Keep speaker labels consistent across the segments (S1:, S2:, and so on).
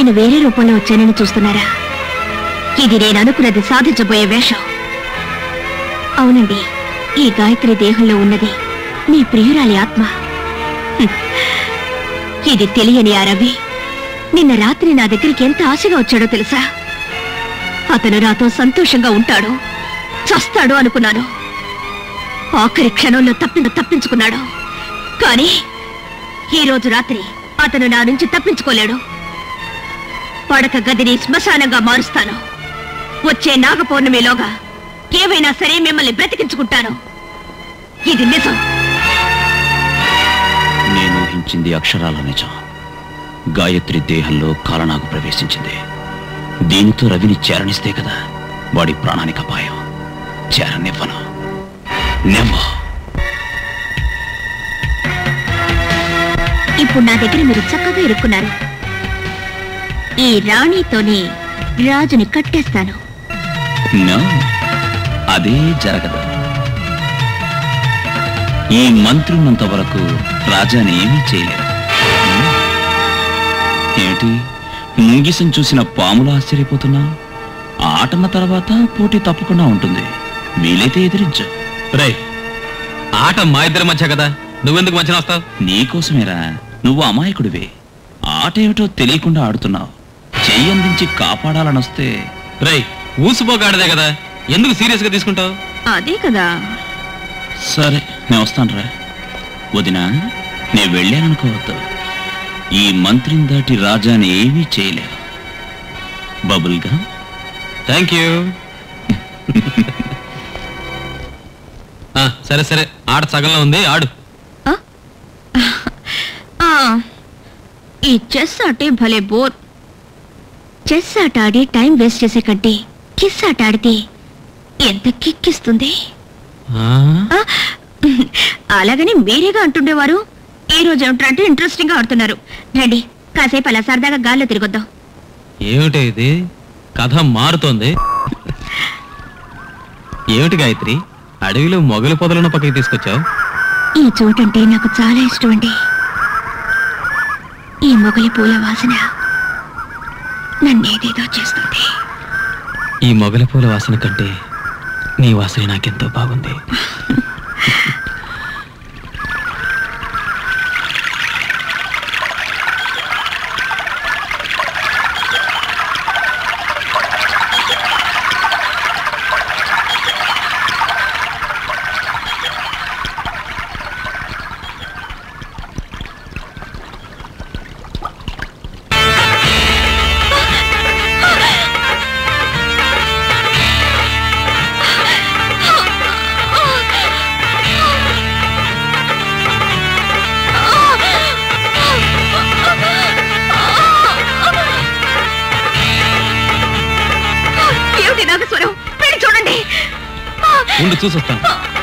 S1: నేను వేరే రూపంలో వచ్చానని చూస్తున్నారా ఇది నేను అనుకున్నది సాధించబోయే వేషం అవునండి ఈ గాయత్రి దేహంలో ఉన్నది మీ ప్రియురాలి ఆత్మ హ్మ్. ఇది తెలియని ఆ రవి నిన్న రాత్రి నా దగ్గరికి ఎంత ఆశగా వచ్చాడో తెలుసా అతను నాతో సంతోషంగా ఉంటాడు చస్తాడు అనుకున్నాను ఆఖరి క్షణంలో తప్పి తప్పించుకున్నాడు కానీ ఈ రోజు రాత్రి అతను నా నుంచి తప్పించుకోలేడు పడక గదిని శ్మశానంగా మారుస్తాను వచ్చే నాగ పౌర్ణమిలోగా ఏవైనా సరే మిమ్మల్ని బ్రతికించుకుంటాను ఇది నిజం
S2: నేను ఊహించింది అక్షరాల నిజం గాయత్రి దేహంలో కాలనాగు ప్రవేశించింది దీనితో రవిని చేరనిస్తే కదా వాడి ప్రాణానికి అపాయం చేరనివ్వను నెవ్వ
S1: ఇప్పుడు నా దగ్గర మీరు చక్కగా ఇరుక్కున్నారు ఈ రాణితోనే రాజుని కట్టేస్తాను
S2: నో అదే జరగదు ఈ మంత్రి ఉన్నంత వరకు రాజాని ఏమీ చేయలేదు హ్మ్? ఏమిటి ముంగిసం చూసిన పాములు ఆశ్చర్యపోతున్నా ఆటన్న తర్వాత పోటీ తప్పకుండా ఉంటుంది వీలైతే ఎదిరించు
S3: రే ఆట మా ఇద్దరి మధ్య కదా నువ్వెందుకు మధ్యన వస్తావు
S2: నీకోసమేరా నువ్వు అమాయకుడివే ఆట ఏమిటో తెలియకుండా ఆడుతున్నావు చెయ్యి అందించి కాపాడాలనొస్తే
S3: రేయ్ ఊసిపోగాడదే కదా ఎందుకు సీరియస్ గా తీసుకుంటావు
S1: అదే కదా
S2: సరే నేను వస్తానురా వదినా నేను వెళ్ళాననుకోవద్దు ఈ మంత్రిని దాటి రాజాని ఏమీ చేయలేవు బబుల్గా
S3: థ్యాంక్ యూ ఆ, సరే సరే ఆట సగంలో ఉంది ఆడు
S1: ఆ, ఈ చెస్ ఆటే భలే బోర్ చెస్ ఆట ఆడి టైం వేస్ట్ చేసే కంటే కిస్ ఆట ఆడితే ఎంత కిక్కిస్తుంది
S3: ఆ,
S1: ఆ, అలాగని మీరేగా అంటుండేవారు ఈ రోజు ఏమిటంటే ఇంట్రెస్టింగ్ గా ఆడుతున్నారు రండి కాసేపు అలా సరదాగా గాల్లో తిరగొద్దాం
S3: ఏమిటి ఇది కథ మారుతోంది ఏమిటి గాయత్రి అడవిలో మొగలి పొదలను పక్కకి తీసుకొచ్చావు
S1: ఈ చోటంటే నాకు చాలా ఇష్టం అండి ఈ మొగలి పూల వాసన నన్నేదేదో చేస్తుంది
S3: ఈ మొగలి పూల వాసన కంటే నీ వాసన నాకెంతో బాగుంది
S1: ఏమిటి నాగస్వరం వెళ్ళి చూడండి
S3: ఉండి చూసొస్తాను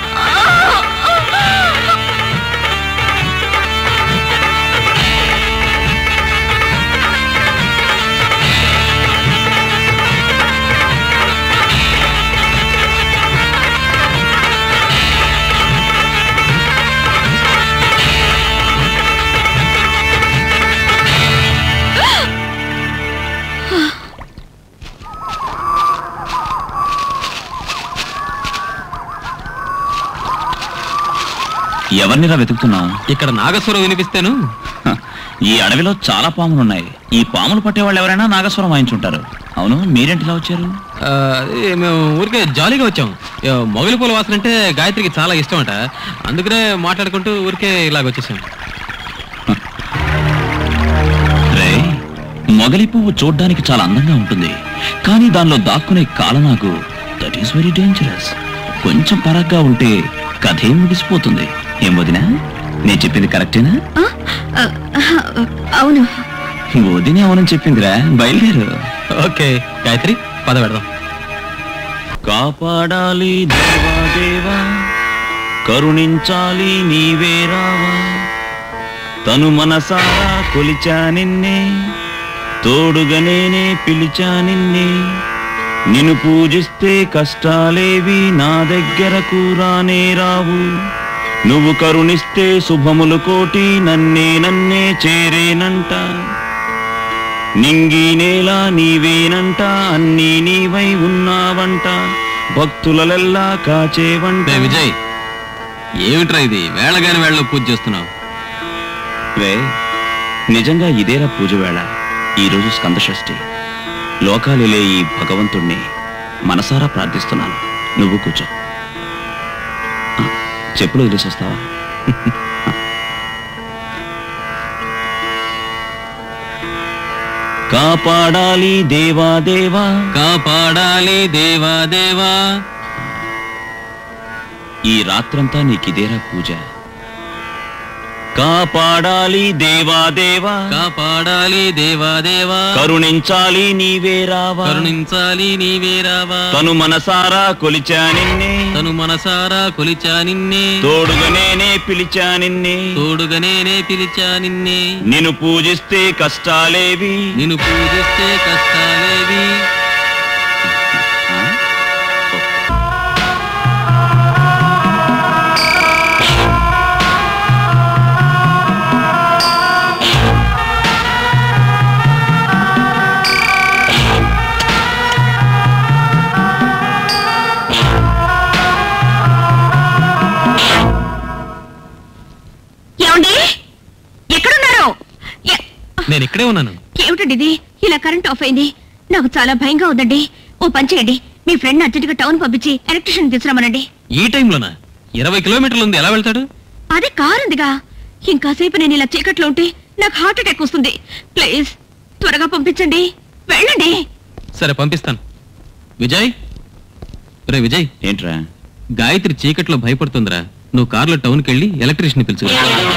S2: ఎవరినిరా వెతుకుతున్నావు
S3: ఇక్కడ నాగస్వరం వినిపిస్తేను
S2: హ, ఈ అడవిలో చాలా పాములున్నాయి ఈ పాములు పట్టేవాళ్ళు ఎవరైనా నాగస్వరం వాయించుంటారు అవును మీరేంటిలా వచ్చారు
S3: ఆ, అది మేము ఊరికే జాలీగా వచ్చాం ఏ, మొగలి పూల వాసన అంటే గాయత్రికి చాలా ఇష్టం అంట అందుకనే మాట్లాడుకుంటూ ఊరికే ఇలాగ వచ్చేసాం
S2: రే మొగలి పువ్వు చూడ్డానికి చాలా అందంగా ఉంటుంది కానీ దానిలో దాక్కునే కాలనాగు దట్ ఈస్ వెరీ డేంజరస్ కొంచెం పరాగ్గా ఉంటే కథే ముగిసిపోతుంది ఏం వదినా నేను చెప్పింది కరెక్టేనా
S1: ఆ, ఆ, అవును
S2: వదినే అవునని చెప్పిందిరా బయలుదేరు
S3: ఓకే గాయత్రి పద పెడదాం
S2: కాపాడాలి దేవా దేవా కరుణించాలి నీవే రావా తను మనసారా కొలిచా నిన్నే తోడుగా నేనే పిలిచా నిన్నే నిన్ను పూజిస్తే కష్టాలేవి నా దగ్గరకు రానే రావు నువ్వు కరుణిస్తే శుభములు కోటి నన్నే నన్నే చేరేనంట నింగి నేల నీవేనంట అన్నీ నీవై ఉన్నావంట భక్తులలెల్లా కాచేవంట
S3: రే విజయ్ ఏమిట్రా ఇది వేళగాని వేళలో పూజ చేస్తున్నావు
S2: రే నిజంగా ఇదేరా పూజ వేళ ఈరోజు స్కంద షష్ఠి లోకాలిలే ఈ భగవంతుణ్ణి మనసారా ప్రార్థిస్తున్నాను నువ్వు కూర్చో ఆ, చెప్పులు వదిలేసి వస్తావా కాపాడాలి దేవా దేవా
S3: కాపాడాలి దేవా దేవా
S2: ఈ రాత్రంతా నీకిదేరా పూజ కాపాడాలి దేవా దేవా
S3: కాపాడాలి దేవా దేవా
S2: కరుణించాలి నీవే రావా
S3: కరుణించాలి నీవే రావా
S2: తను మనసారా కొలిచా నిన్నే
S3: తను మనసారా కొలిచా నిన్నే
S2: తోడుగా నేనే పిలిచా నిన్నే
S3: తోడుగా నేనే పిలిచా నిన్నే
S2: నిన్ను పూజిస్తే కష్టాలేవి
S3: నిన్ను పూజిస్తే కష్టాలేవి
S2: ఆ?
S1: ఏమండి ఎక్కడున్నారు ఎ-
S3: నేను ఇక్కడే ఉన్నాను
S1: ఏమిటండి ఇది ఇలా కరెంట్ ఆఫ్ అయింది నాకు చాలా భయంగా ఉందండి ఓ పని చేయండి మీ ఫ్రెండ్ అర్జెంట్గా టౌన్ పంపించి ఎలక్ట్రిషియన్ తీసుకురామనండి
S3: ఈ టైంలోనా ఇరవై కిలోమీటర్లు ఉంది ఎలా వెళ్తాడు
S1: అదే కారుందిగా ఇంకాసేపు నేను ఇలా చీకట్లో ఉంటే నాకు హార్ట్ అటాక్ వస్తుంది ప్లీజ్ త్వరగా పంపించండి వెళ్ళండి
S3: సరే పంపిస్తాను విజయ్ రే విజయ్
S2: ఏంట్రా
S3: గాయత్రి చీకట్లో భయపడుతుందిరా నువ్వు కార్లో టౌన్కి వెళ్ళి ఎలక్ట్రీషియన్ పిలుచుకురా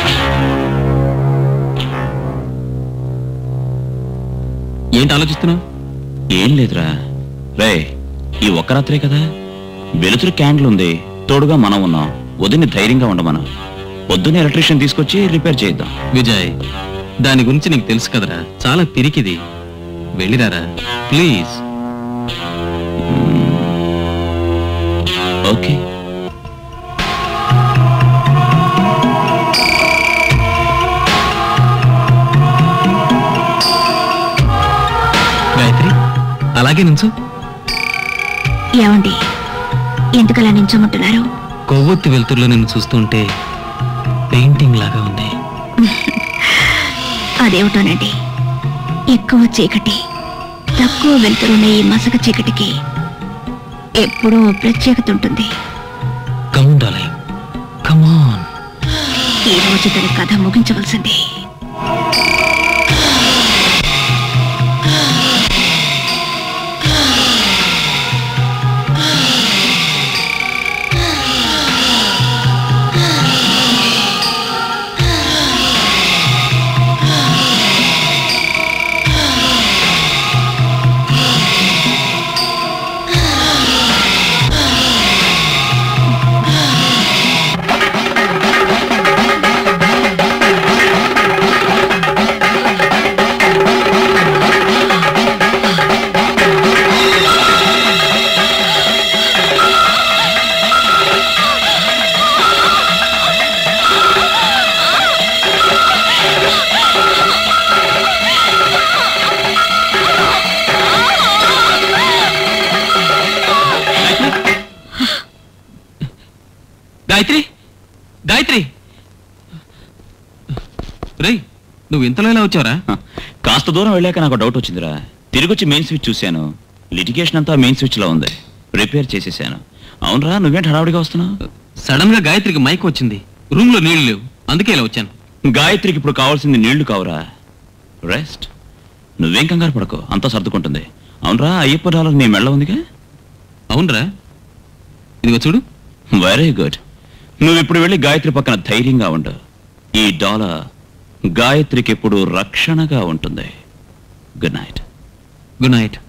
S3: ఏంటి ఆలోచిస్తున్నావు
S2: ఏం లేదురా రే ఈ ఒక్క రాత్రే కదా వెలుతురు క్యాండిల్ ఉంది తోడుగా మనం ఉన్నాం వదిని ధైర్యంగా ఉండమను పొద్దున్నే ఎలక్ట్రీషియన్ తీసుకొచ్చి రిపేర్ చేద్దాం
S3: విజయ్ దాని గురించి నీకు తెలుసు కదరా చాలా పిరికిది వెళ్ళిరారా ప్లీజ్
S2: ఓకే
S3: గాయత్రి అలాగే నుంచు
S1: ఏమండి ఎందుకలా నించోమంటున్నారు
S3: కొవ్వొత్తి వెలుతురులో నిన్ను చూస్తుంటే పెయింటింగ్ లాగా ఉంది
S1: అదేమిటోనండి ఎక్కువ చీకటి తక్కువ వెళ్తురున్న ఈ మసక చీకటికి ఎప్పుడూ ఓ ప్రత్యేకత ఉంటుంది
S3: కమన్ డార్లింగ్ కమాన్
S1: ఈ రోజు తన కథ ముగించవలసిందే
S3: గాయత్రి గాయత్రి రేయ్ నువ్వు ఇంతలో ఎలా వచ్చావరా
S2: హ, కాస్త దూరం వెళ్ళాక నాకు డౌట్ వచ్చిందిరా తిరిగొచ్చి మెయిన్ స్విచ్ చూశాను లిటిగేషన్ అంతా మెయిన్ స్విచ్ లో ఉంది రిపేర్ చేసేసాను అవునరా నువ్వేంటి హడావుడిగా వస్తున్నావు
S3: సడన్ గా గాయత్రికి మైక్ వచ్చింది రూమ్ లో నీళ్లు లేవు అందుకే ఇలా వచ్చాను
S2: గాయత్రికి ఇప్పుడు కావాల్సింది నీళ్లు కావురా రెస్ట్ నువ్వేం కంగారు పడకు అంతా సర్దుకుంటుంది అవునరా అయ్యప్ప డాలర్ నీ మెళ్ళ ఉందిగా
S3: అవునరా ఇదిగో చూడు
S2: వెరీ గుడ్ నువ్వు ఇప్పుడు వెళ్ళి గాయత్రి పక్కన ధైర్యంగా ఉండు ఈ డాలర్ గాయత్రికి ఎప్పుడు రక్షణగా ఉంటుంది గుడ్ నైట్
S3: గుడ్ నైట్